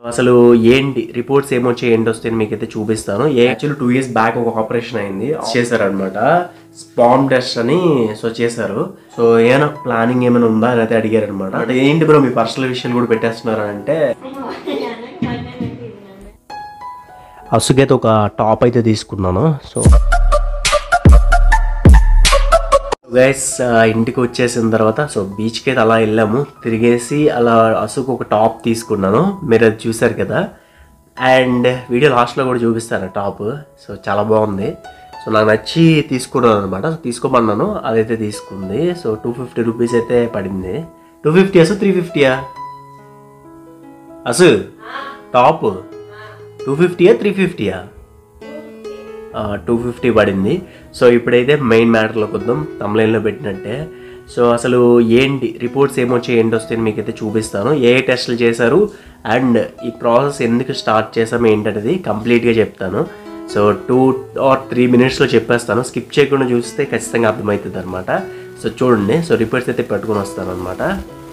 అసలు ఏంటి రిపోర్ట్స్ ఏమొచ్చి ఏంటి వస్తే మీకైతే చూపిస్తాను యాక్చువల్లీ టూ ఇయర్స్ బ్యాక్ ఒక ఆపరేషన్ అయింది చేశారనమాట స్పామ్ టెస్ట్ అని సో చేశారు సో ఏమైనా ప్లానింగ్ ఏమైనా ఉందా అని అయితే అడిగారు అనమాట అంటే ఏంటి బ్రో మీ పర్సనల్ విషయాలు కూడా పెట్టేస్తున్నారు అంటే అసుకైతే ఒక టాప్ అయితే తీసుకున్నాను సో గైస్ ఇంటికి వచ్చేసిన తర్వాత సో బీచ్కి అయితే అలా వెళ్ళాము తిరిగేసి అలా అసుకు ఒక టాప్ తీసుకున్నాను మీరు అది చూసారు కదా అండ్ వీడియో లాస్ట్లో కూడా చూపిస్తాను టాప్ సో చాలా బాగుంది సో నాకు నచ్చి తీసుకున్నాను అనమాట సో తీసుకోమన్నాను అదైతే తీసుకుంది సో టూ ఫిఫ్టీ రూపీస్ అయితే పడింది టూ ఫిఫ్టీ అసు త్రీ ఫిఫ్టీయా అసు టాప్ టూ ఫిఫ్టీయా త్రీ ఫిఫ్టీయా టూ ఫిఫ్టీ పడింది సో ఇప్పుడైతే మెయిన్ మ్యాటర్లోకి వద్దాం తమ్లైన్లో పెట్టినట్టే సో అసలు ఏంటి రిపోర్ట్స్ ఏమొచ్చి ఏంటి వస్తే మీకైతే చూపిస్తాను ఏ టెస్టులు చేశారు అండ్ ఈ ప్రాసెస్ ఎందుకు స్టార్ట్ చేసాము ఏంటనేది కంప్లీట్గా చెప్తాను సో టూ ఆర్ త్రీ మినిట్స్లో చెప్పేస్తాను స్కిప్ చేయకుండా చూస్తే ఖచ్చితంగా అర్థమవుతుంది అనమాట సో చూడండి సో రిపోర్ట్స్ అయితే పెట్టుకొని వస్తాను అనమాట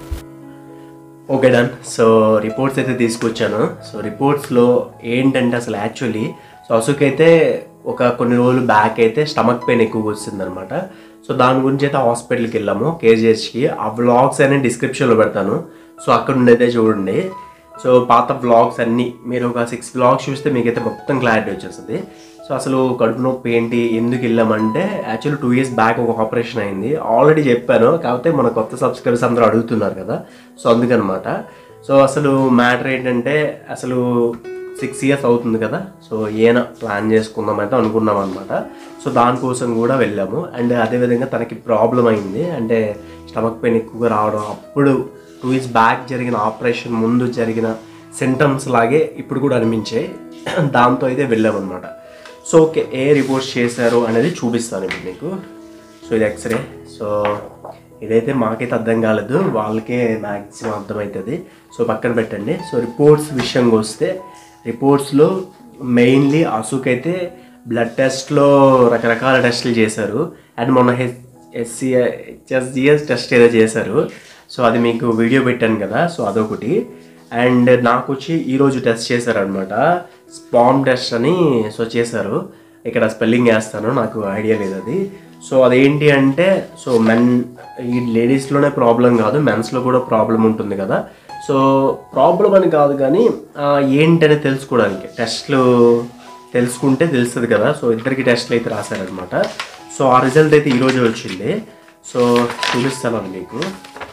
ఓకే డన్ సో రిపోర్ట్స్ అయితే తీసుకొచ్చాను సో రిపోర్ట్స్లో ఏంటంటే అసలు యాక్చువల్లీ సో అసుకైతే ఒక కొన్ని రోజులు బ్యాక్ అయితే స్టమక్ పెయిన్ ఎక్కువగా వచ్చింది అనమాట సో దాని గురించి అయితే హాస్పిటల్కి వెళ్ళాము కేజీహెచ్కి ఆ వ్లాగ్స్ అనే డిస్క్రిప్షన్లో పెడతాను సో అక్కడ నుండి అయితే చూడండి సో పాత వ్లాగ్స్ అన్నీ మీరు ఒక సిక్స్ వ్లాగ్స్ చూస్తే మీకైతే మొత్తం క్లారిటీ వచ్చేస్తుంది సో అసలు కడుపు నొప్పి ఏంటి ఎందుకు వెళ్ళామంటే యాక్చువల్లీ టూ ఇయర్స్ బ్యాక్ ఒక ఆపరేషన్ అయింది ఆల్రెడీ చెప్పాను కాకపోతే మన కొత్త సబ్స్క్రైబర్స్ అందరూ అడుగుతున్నారు కదా సో అందుకనమాట సో అసలు మ్యాటర్ ఏంటంటే అసలు సిక్స్ ఇయర్స్ అవుతుంది కదా సో ఏనా ప్లాన్ చేసుకుందాం అయితే అనుకున్నాం అనమాట సో దానికోసం కూడా వెళ్ళాము అండ్ అదేవిధంగా తనకి ప్రాబ్లం అయింది అంటే స్టమక్ పెయిన్ ఎక్కువగా రావడం అప్పుడు టూ ఇయర్స్ బ్యాక్ జరిగిన ఆపరేషన్ ముందు జరిగిన సింటమ్స్ లాగే ఇప్పుడు కూడా అనిపించాయి దాంతో అయితే వెళ్ళామన్నమాట సో ఓకే ఏ రిపోర్ట్స్ చేశారు అనేది చూపిస్తాను ఇప్పుడు మీకు సో ఇది ఎక్స్రే సో ఇదైతే మాకైతే అర్థం కాలేదు వాళ్ళకే మ్యాక్సిమం అర్థమవుతుంది సో పక్కన పెట్టండి సో రిపోర్ట్స్ విషయంకి వస్తే రిపోర్ట్స్లో మెయిన్లీ అసుకైతే బ్లడ్ టెస్ట్లో రకరకాల టెస్టులు చేశారు అండ్ మొన్న హెచ్ ఎస్సీ హెచ్ఎస్జిఎస్ టెస్ట్ ఏదో చేశారు సో అది మీకు వీడియో పెట్టాను కదా సో అదొకటి అండ్ నాకు వచ్చి ఈరోజు టెస్ట్ చేశారనమాట స్పామ్ టెస్ట్ అని సో చేశారు ఇక్కడ స్పెల్లింగ్ వేస్తాను నాకు ఐడియా లేదు అది సో అదేంటి అంటే సో మెన్ ఈ లేడీస్లోనే ప్రాబ్లం కాదు మెన్స్లో కూడా ప్రాబ్లం ఉంటుంది కదా సో ప్రాబ్లం అని కాదు కానీ ఆ, ఏంటని తెలుసుకోవడానికి టెస్ట్లు తెలుసుకుంటే తెలుస్తుంది కదా సో ఇద్దరికి టెస్ట్లు అయితే రాశారనమాట సో ఆ రిజల్ట్ అయితే ఈరోజు వచ్చింది సో చూపిస్తాను మీకు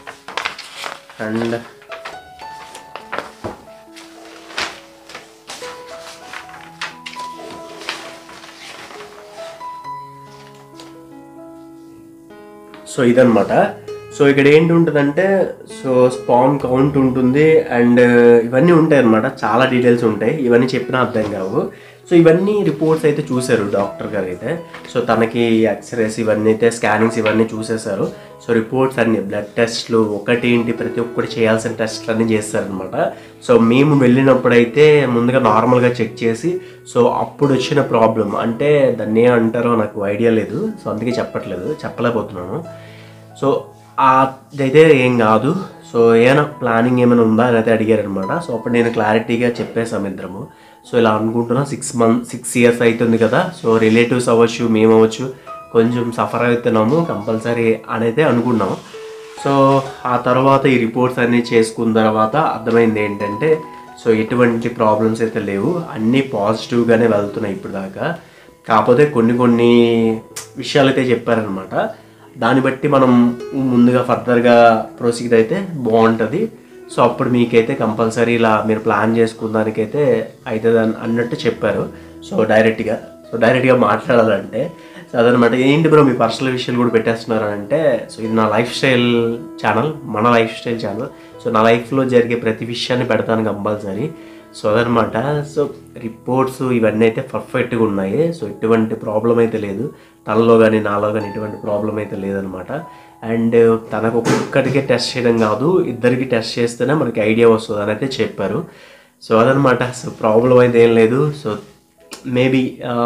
అండ్ సో ఇదనమాట సో ఇక్కడ ఏంటి ఉంటుందంటే సో స్పామ్ కౌంట్ ఉంటుంది అండ్ ఇవన్నీ ఉంటాయి అనమాట చాలా డీటెయిల్స్ ఉంటాయి ఇవన్నీ చెప్పినా అర్థం కావు సో ఇవన్నీ రిపోర్ట్స్ అయితే చూశారు డాక్టర్ గారు అయితే సో తనకి ఎక్స్రేస్ ఇవన్నీ అయితే స్కానింగ్స్ ఇవన్నీ చూసేశారు సో రిపోర్ట్స్ అన్ని బ్లడ్ టెస్ట్లు ఒకటి ఏంటి ప్రతి ఒక్కటి చేయాల్సిన టెస్ట్లు అన్నీ చేస్తారనమాట సో మేము వెళ్ళినప్పుడైతే ముందుగా నార్మల్గా చెక్ చేసి సో అప్పుడు వచ్చిన ప్రాబ్లం అంటే దాన్ని ఏమంటారో నాకు ఐడియా లేదు సో అందుకే చెప్పట్లేదు చెప్పలేకపోతున్నాను సో అదైతే ఏం కాదు సో ఏమైనా ప్లానింగ్ ఏమైనా ఉందా అని అయితే అడిగారు అనమాట సో అప్పుడు నేను క్లారిటీగా చెప్పేసాం ఇద్దరము సో ఇలా అనుకుంటున్నా సిక్స్ మంత్ సిక్స్ ఇయర్స్ అవుతుంది కదా సో రిలేటివ్స్ అవ్వచ్చు మేము అవ్వచ్చు కొంచెం సఫర్ అవుతున్నాము కంపల్సరీ అని అయితే అనుకున్నాం సో ఆ తర్వాత ఈ రిపోర్ట్స్ అన్నీ చేసుకున్న తర్వాత అర్థమైంది ఏంటంటే సో ఎటువంటి ప్రాబ్లమ్స్ అయితే లేవు అన్నీ పాజిటివ్గానే వెళ్తున్నాయి ఇప్పుడు దాకా కాకపోతే కొన్ని కొన్ని విషయాలు అయితే చెప్పారనమాట దాన్ని బట్టి మనం ముందుగా ఫర్దర్గా ప్రొసీడ్ అయితే బాగుంటుంది సో అప్పుడు మీకైతే కంపల్సరీ ఇలా మీరు ప్లాన్ చేసుకున్నానికైతే అవుతుంది అని అన్నట్టు చెప్పారు సో డైరెక్ట్గా సో డైరెక్ట్గా మాట్లాడాలంటే సో అదనమాట ఏంటి బ్రో మీ పర్సనల్ విషయాలు కూడా పెట్టేస్తున్నారు అంటే సో ఇది నా లైఫ్ స్టైల్ ఛానల్ మన లైఫ్ స్టైల్ ఛానల్ సో నా లైఫ్లో జరిగే ప్రతి విషయాన్ని పెడతాను కంపల్సరీ సో అదనమాట సో రిపోర్ట్స్ ఇవన్నీ అయితే పర్ఫెక్ట్గా ఉన్నాయి సో ఎటువంటి ప్రాబ్లం అయితే లేదు తనలో కానీ నాలో కానీ ఎటువంటి ప్రాబ్లం అయితే లేదనమాట అండ్ తనకు ఒక్కొక్కటికే టెస్ట్ చేయడం కాదు ఇద్దరికి టెస్ట్ చేస్తేనే మనకి ఐడియా వస్తుంది అని అయితే చెప్పారు సో అదనమాట సో ప్రాబ్లం అయితే ఏం లేదు సో మేబీ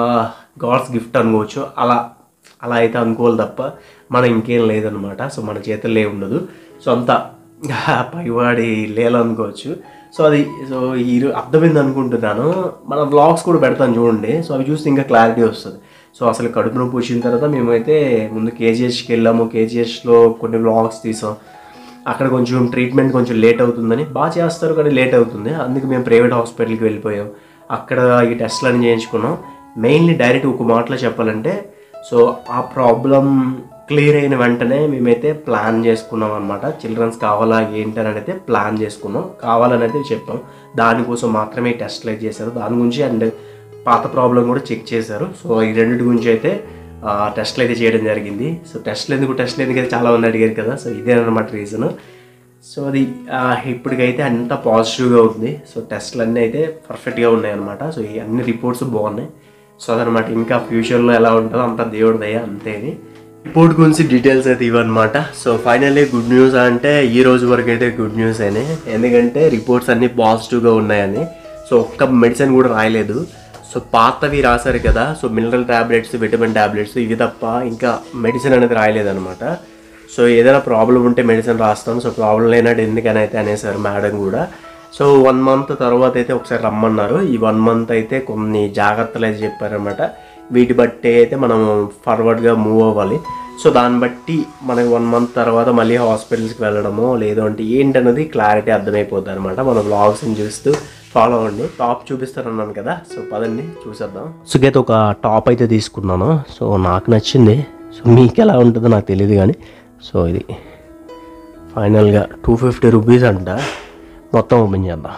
గాడ్స్ గిఫ్ట్ అనుకోవచ్చు అలా అలా అయితే అనుకోవాలి తప్ప మనం ఇంకేం లేదనమాట సో మన చేతుల్లో ఏం ఉండదు సో అంతా పైవాడి లేలనుకోవచ్చు సో అది సో ఈ అర్థమైంది అనుకుంటున్నాను మన వ్లాగ్స్ కూడా పెడతాను చూడండి సో అవి చూస్తే ఇంకా క్లారిటీ వస్తుంది సో అసలు కడుపు నొప్పి వచ్చిన తర్వాత మేమైతే ముందు కేజీహెచ్కి వెళ్ళాము కేజీహెచ్లో కొన్ని వ్లాగ్స్ తీసాం అక్కడ కొంచెం ట్రీట్మెంట్ కొంచెం లేట్ అవుతుందని బాగా చేస్తారు కానీ లేట్ అవుతుంది అందుకే మేము ప్రైవేట్ హాస్పిటల్కి వెళ్ళిపోయాం అక్కడ ఈ టెస్ట్లన్నీ చేయించుకున్నాం మెయిన్లీ డైరెక్ట్ ఒక మాటలో చెప్పాలంటే సో ఆ ప్రాబ్లం క్లియర్ అయిన వెంటనే మేమైతే ప్లాన్ చేసుకున్నాం అనమాట చిల్డ్రన్స్ కావాలా ఏంటని అయితే ప్లాన్ చేసుకున్నాం కావాలని అయితే చెప్పాం దానికోసం మాత్రమే టెస్ట్లు అయితే చేశారు దాని గురించి అండ్ పాత ప్రాబ్లం కూడా చెక్ చేశారు సో ఈ రెండింటి గురించి అయితే ఆ, టెస్ట్లు అయితే చేయడం జరిగింది సో టెస్ట్లు ఎందుకు టెస్ట్లు ఎందుకు అయితే చాలా మంది అడిగారు కదా సో ఇదే అనమాట రీజన్ సో అది ఆ, ఇప్పటికైతే అంతా పాజిటివ్గా ఉంది సో టెస్ట్లు అన్నీ అయితే పర్ఫెక్ట్గా ఉన్నాయి అనమాట సో ఈ అన్ని రిపోర్ట్స్ బాగున్నాయి సో అదనమాట ఇంకా ఫ్యూచర్లో ఎలా ఉంటుందో అంత దేవుడి దయ అంతే అని రిపోర్ట్ గురించి డీటెయిల్స్ అయితే ఇవన్నమాట సో ఫైనల్లీ గుడ్ న్యూస్ అంటే ఈ రోజు వరకు అయితే గుడ్ న్యూస్ అయినాయి ఎందుకంటే రిపోర్ట్స్ అన్నీ పాజిటివ్గా ఉన్నాయని సో ఒక్క మెడిసిన్ కూడా రాయలేదు సో పాతవి రాశారు కదా so mineral tablets vitamin tablets ఇవి తప్ప ఇంకా మెడిసిన్ అనేది రాయలేదన్నమాట సో ఏదైనా ప్రాబ్లం ఉంటే మెడిసిన్ రాస్తాం సో ప్రాబ్లం లేనట్టు ఎందుకని అయితే అనేసారు మేడం కూడా సో వన్ మంత్ తర్వాత అయితే ఒకసారి రమ్మన్నారు ఈ వన్ మంత్ అయితే కొన్ని జాగ్రత్తలు అయితే చెప్పారనమాట వీటి బట్టి అయితే మనం ఫార్వర్డ్గా మూవ్ అవ్వాలి సో దాన్ని బట్టి మనకి వన్ మంత్ తర్వాత మళ్ళీ హాస్పిటల్స్కి వెళ్ళడమో లేదు అంటే ఏంటన్నది క్లారిటీ అర్థమైపోతుంది అనమాట మన వ్లాగ్స్ని చూస్తూ ఫాలో అవ్వండి టాప్ చూపిస్తానన్నాను కదా సో పదండి చూసేద్దాం సుగేత్ ఒక టాప్ అయితే తీసుకున్నాను సో నాకు నచ్చింది సో మీకు ఎలా ఉంటుందో నాకు తెలియదు కానీ సో ఇది ఫైనల్గా టూ ఫిఫ్టీ రూపీస్ అంట మొత్తం ఓపెన్ చేద్దాం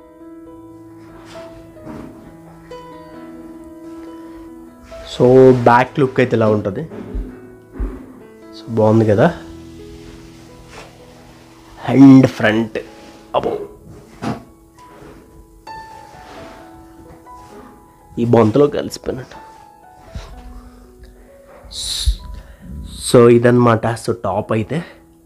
సో బ్యాక్ లుక్ అయితే ఇలా ఉంటుంది సో బాగుంది కదా అండ్ ఫ్రంట్ అబో ఈ బొంతలో కలిసిపోయినట్టు సో ఇదన్నమాట సో టాప్ అయితే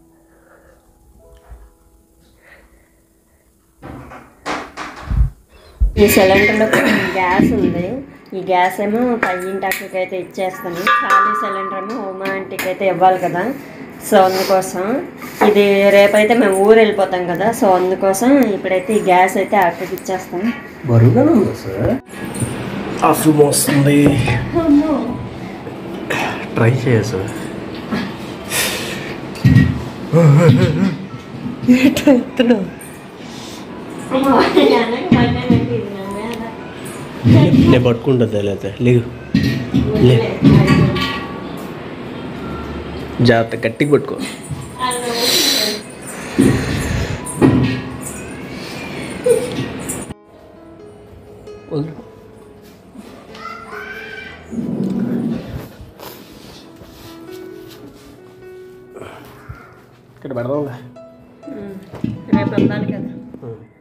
ఈ సిలిండర్లో కొంచెం గ్యాస్ ఉంది ఈ గ్యాస్ ఏమో పయ్యింటాకి అయితే ఇచ్చేస్తాను ఖాళీ సిలిండర్ ఏమో ఉమా ఆంటీకి అయితే ఇవ్వాలి కదా సో అందుకోసం ఇది రేపైతే మేము ఊరు వెళ్ళిపోతాం కదా సో అందుకోసం ఇప్పుడైతే ఈ గ్యాస్ అయితే అక్కడికి ఇచ్చేస్తాం బరువుగానే ఉంది సార్ అసలు వస్తుంది ట్రై చేయ సార్ నేను పట్టుకుంటుంది లేకపోతే లేవు లే జాగ్రత్త గట్టిగా పట్టుకో వదిలు. ఇక్కడ పెడదాంలే రేపు వెళ్ళాలి కదా ఉం.